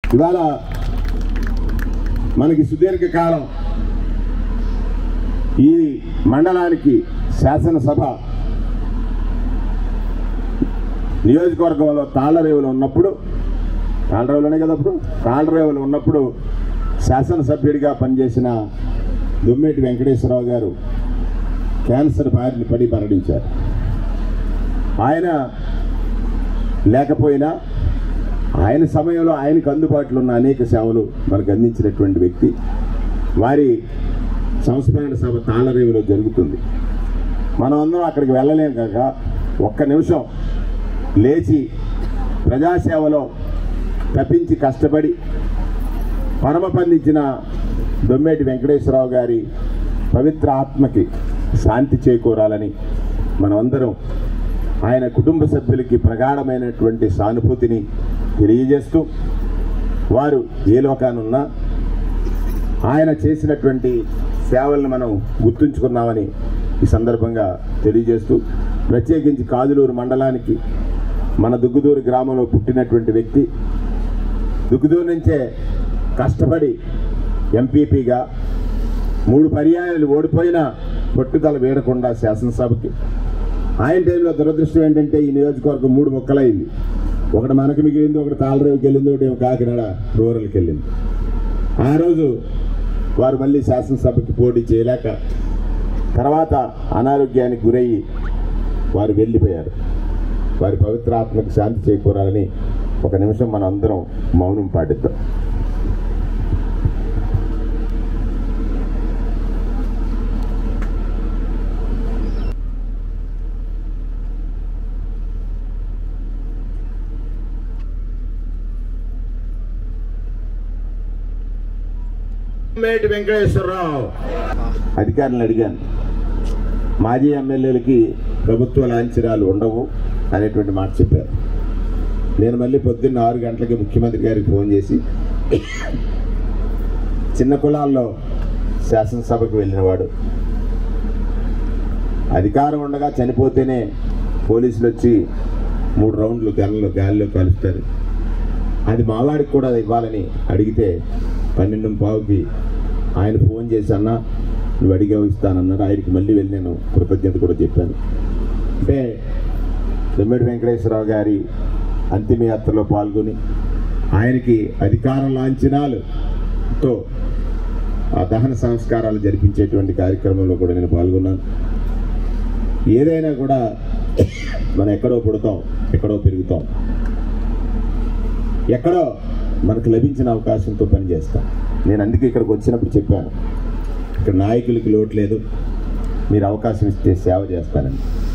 ఇవాళ మనకి సుదీర్ఘకాలం ఈ మండలానికి శాసనసభ నియోజకవర్గంలో తాళ్ళరేవులు ఉన్నప్పుడు తాళ్ళరేవులోనే కదా అప్పుడు తాళ్ళరేవులు ఉన్నప్పుడు శాసనసభ్యుడిగా పనిచేసిన దుమ్మేటి వెంకటేశ్వరరావు గారు క్యాన్సర్ బారిన పడి మరణించారు ఆయన లేకపోయినా ఆయన సమయంలో ఆయనకు అందుబాటులో ఉన్న అనేక సేవలు మనకు అందించినటువంటి వ్యక్తి వారి సంస్మరణ సభ తాళరేవులో జరుగుతుంది మనం అందరం అక్కడికి వెళ్ళలేం కాక ఒక్క నిమిషం లేచి ప్రజాసేవలో తప్పించి కష్టపడి పరమపందించిన దొమ్మేటి వెంకటేశ్వరరావు గారి పవిత్ర ఆత్మకి శాంతి చేకూరాలని మనమందరం ఆయన కుటుంబ సభ్యులకి ప్రగాఢమైనటువంటి సానుభూతిని తెలియజేస్తూ వారు ఏ లోకానున్నా ఆయన చేసినటువంటి సేవలను మనం గుర్తుంచుకున్నామని ఈ సందర్భంగా తెలియజేస్తూ ప్రత్యేకించి కాదులూరు మండలానికి మన దుగ్గుదూరు గ్రామంలో పుట్టినటువంటి వ్యక్తి దుగ్గుదూరు నుంచే కష్టపడి ఎంపీపీగా మూడు పర్యాయాలు ఓడిపోయినా పట్టుదల వేయకుండా శాసనసభకి ఆయన టైంలో దురదృష్టం ఏంటంటే ఈ నియోజకవర్గం మూడు మొక్కలైంది ఒకటి మనకి మిగిలింది ఒకటి తాళరేవుకి వెళ్ళింది ఒకటి ఏమో కాకినాడ రూరల్కి వెళ్ళింది ఆ రోజు వారు మళ్ళీ శాసనసభకి పోటీ చేయలేక తర్వాత అనారోగ్యానికి గురయ్యి వారు వెళ్ళిపోయారు వారి పవిత్ర ఆత్మకు శాంతి చేకూరాలని ఒక నిమిషం మనం అందరం మౌనం పాటిద్దాం మేటి వెంకటేశ్వరరావు అధికారులను అడిగాను మాజీ ఎమ్మెల్యేలకి ప్రభుత్వ లాంఛనాలు ఉండవు అనేటువంటి మాట చెప్పారు నేను మళ్ళీ పొద్దున్న ఆరు గంటలకి ముఖ్యమంత్రి గారికి ఫోన్ చేసి చిన్న కులాల్లో శాసనసభకు వెళ్ళినవాడు అధికారం ఉండగా చనిపోతేనే పోలీసులు వచ్చి మూడు రౌండ్లు గన్లో గాలిలో కలుస్తారు అది మావాడికి కూడా ఇవ్వాలని అడిగితే పన్నెండు పావుకి ఆయన ఫోన్ చేసి అన్న నువ్వు అడిగావు ఇస్తానన్నారు ఆయనకి మళ్ళీ వెళ్ళి నేను కృతజ్ఞత కూడా చెప్పాను అంటే దొమ్మిడి వెంకటేశ్వరరావు గారి అంతిమయాత్రలో పాల్గొని ఆయనకి అధికార లాంఛనాలతో ఆ దహన సంస్కారాలు జరిపించేటువంటి కార్యక్రమంలో కూడా నేను పాల్గొన్నాను ఏదైనా కూడా మనం ఎక్కడో పుడతాం ఎక్కడో పెరుగుతాం ఎక్కడో మనకు లభించిన అవకాశంతో పనిచేస్తాం నేను అందుకే ఇక్కడికి వచ్చినప్పుడు చెప్పాను ఇక్కడ నాయకులకి లోటు లేదు మీరు అవకాశం ఇస్తే సేవ చేస్తానని